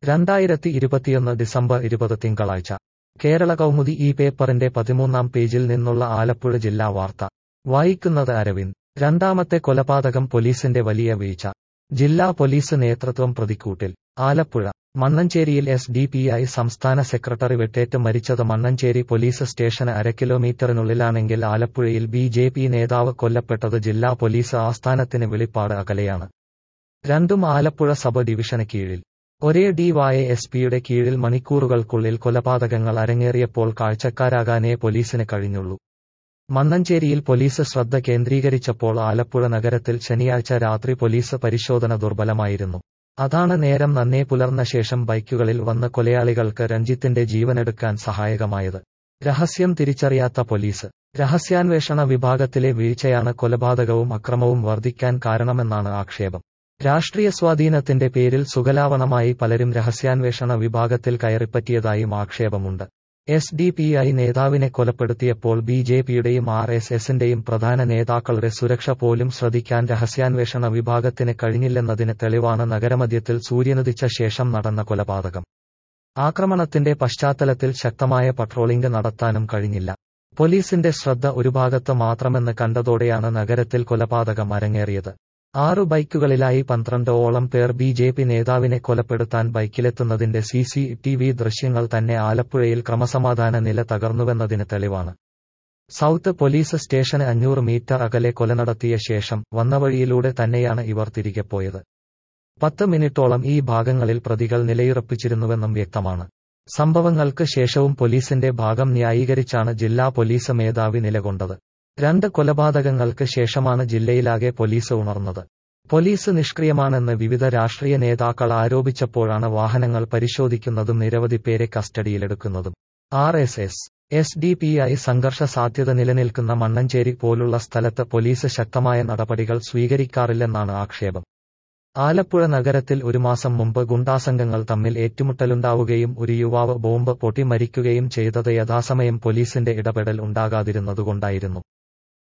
രണ്ടായിരത്തി ഇരുപത്തിയൊന്ന് ഡിസംബർ ഇരുപത് തിങ്കളാഴ്ച കേരള കൗമുദി ഈ പേപ്പറിന്റെ പതിമൂന്നാം പേജിൽ നിന്നുള്ള ആലപ്പുഴ ജില്ലാ വാർത്ത വായിക്കുന്നത് അരവിന്ദ് രണ്ടാമത്തെ കൊലപാതകം പോലീസിന്റെ വലിയ വീഴ്ച ജില്ലാ പോലീസ് നേതൃത്വം പ്രതിക്കൂട്ടിൽ ആലപ്പുഴ മണ്ണഞ്ചേരിയിൽ എസ് ഡി പി ഐ സംസ്ഥാന സെക്രട്ടറി വെട്ടേറ്റ് മരിച്ചത് മണ്ണഞ്ചേരി പോലീസ് സ്റ്റേഷന് അര കിലോമീറ്ററിനുള്ളിലാണെങ്കിൽ ആലപ്പുഴയിൽ ബി ജെ പി നേതാവ് കൊല്ലപ്പെട്ടത് ജില്ലാ പോലീസ് ആസ്ഥാനത്തിന് വെളിപ്പാട് അകലെയാണ് രണ്ടും ആലപ്പുഴ സബ് ഡിവിഷന് കീഴിൽ ഒരേ ഡിവൈ എസ് പിയുടെ കീഴിൽ മണിക്കൂറുകൾക്കുള്ളിൽ കൊലപാതകങ്ങൾ അരങ്ങേറിയപ്പോൾ കാഴ്ചക്കാരാകാനേ പോലീസിന് കഴിഞ്ഞുള്ളൂ മണ്ണഞ്ചേരിയിൽ പോലീസ് ശ്രദ്ധ കേന്ദ്രീകരിച്ചപ്പോൾ ആലപ്പുഴ നഗരത്തിൽ ശനിയാഴ്ച രാത്രി പോലീസ് പരിശോധന ദുർബലമായിരുന്നു അതാണ് നേരം നന്നേ പുലർന്ന ശേഷം ബൈക്കുകളിൽ വന്ന കൊലയാളികൾക്ക് രഞ്ജിത്തിന്റെ ജീവനെടുക്കാൻ സഹായകമായത് രഹസ്യം തിരിച്ചറിയാത്ത പോലീസ് രഹസ്യാന്വേഷണ വിഭാഗത്തിലെ വീഴ്ചയാണ് കൊലപാതകവും അക്രമവും വർദ്ധിക്കാൻ കാരണമെന്നാണ് ആക്ഷേപം രാഷ്ട്രീയ സ്വാധീനത്തിന്റെ പേരിൽ സുഖലാവണമായി പലരും രഹസ്യാന്വേഷണ വിഭാഗത്തിൽ കയറിപ്പറ്റിയതായും ആക്ഷേപമുണ്ട് എസ് ഡി പി ഐ നേതാവിനെ കൊലപ്പെടുത്തിയപ്പോൾ ബി ജെ പിയുടെയും ആർ എസ് എസിന്റെയും പ്രധാന നേതാക്കളുടെ സുരക്ഷ പോലും ശ്രദ്ധിക്കാൻ രഹസ്യാന്വേഷണ വിഭാഗത്തിന് കഴിഞ്ഞില്ലെന്നതിന് തെളിവാണ് നഗരമധ്യത്തിൽ സൂര്യനുദിച്ച ശേഷം നടന്ന കൊലപാതകം ആക്രമണത്തിന്റെ പശ്ചാത്തലത്തിൽ ശക്തമായ പട്രോളിംഗ് നടത്താനും കഴിഞ്ഞില്ല പോലീസിന്റെ ശ്രദ്ധ ഒരു ഭാഗത്ത് മാത്രമെന്ന് കണ്ടതോടെയാണ് നഗരത്തിൽ കൊലപാതകം അരങ്ങേറിയത് ആറു ബൈക്കുകളിലായി പന്ത്രണ്ടോളം പേർ ബി ജെ പി നേതാവിനെ കൊലപ്പെടുത്താൻ ബൈക്കിലെത്തുന്നതിന്റെ സി സി ടി വി ദൃശ്യങ്ങൾ തന്നെ ആലപ്പുഴയിൽ ക്രമസമാധാന നില തകർന്നുവെന്നതിന് തെളിവാണ് സൗത്ത് പോലീസ് സ്റ്റേഷന് അഞ്ഞൂറ് മീറ്റർ അകലെ കൊല നടത്തിയ ശേഷം വന്ന വഴിയിലൂടെ തന്നെയാണ് ഇവർ തിരികെ പോയത് പത്ത് മിനിറ്റോളം ഈ ഭാഗങ്ങളിൽ പ്രതികൾ നിലയുറപ്പിച്ചിരുന്നുവെന്നും വ്യക്തമാണ് സംഭവങ്ങൾക്ക് ശേഷവും പോലീസിന്റെ ഭാഗം ന്യായീകരിച്ചാണ് ജില്ലാ പോലീസ് മേധാവി നിലകൊണ്ടത് രണ്ട് കൊലപാതകങ്ങൾക്ക് ശേഷമാണ് ജില്ലയിലാകെ പോലീസ് ഉണർന്നത് പോലീസ് നിഷ്ക്രിയമാണെന്ന് വിവിധ രാഷ്ട്രീയ നേതാക്കൾ ആരോപിച്ചപ്പോഴാണ് വാഹനങ്ങൾ പരിശോധിക്കുന്നതും നിരവധി പേരെ കസ്റ്റഡിയിലെടുക്കുന്നതും R S S S D P I സംഘർഷ സാധ്യത നിലനിൽക്കുന്ന മണ്ണഞ്ചേരി പോലുള്ള സ്ഥലത്ത് പോലീസ് ശക്തമായ നടപടികൾ സ്വീകരിക്കാറില്ലെന്നാണ് ആക്ഷേപം ആലപ്പുഴ നഗരത്തിൽ ഒരു മാസം മുമ്പ് ഗുണ്ടാസംഘങ്ങൾ തമ്മിൽ ഏറ്റുമുട്ടലുണ്ടാവുകയും ഒരു യുവാവ് ബോംബ് പൊട്ടി മരിക്കുകയും ചെയ്തത് യഥാസമയം പോലീസിന്റെ ഇടപെടൽ ഉണ്ടാകാതിരുന്നതുകൊണ്ടായിരുന്നു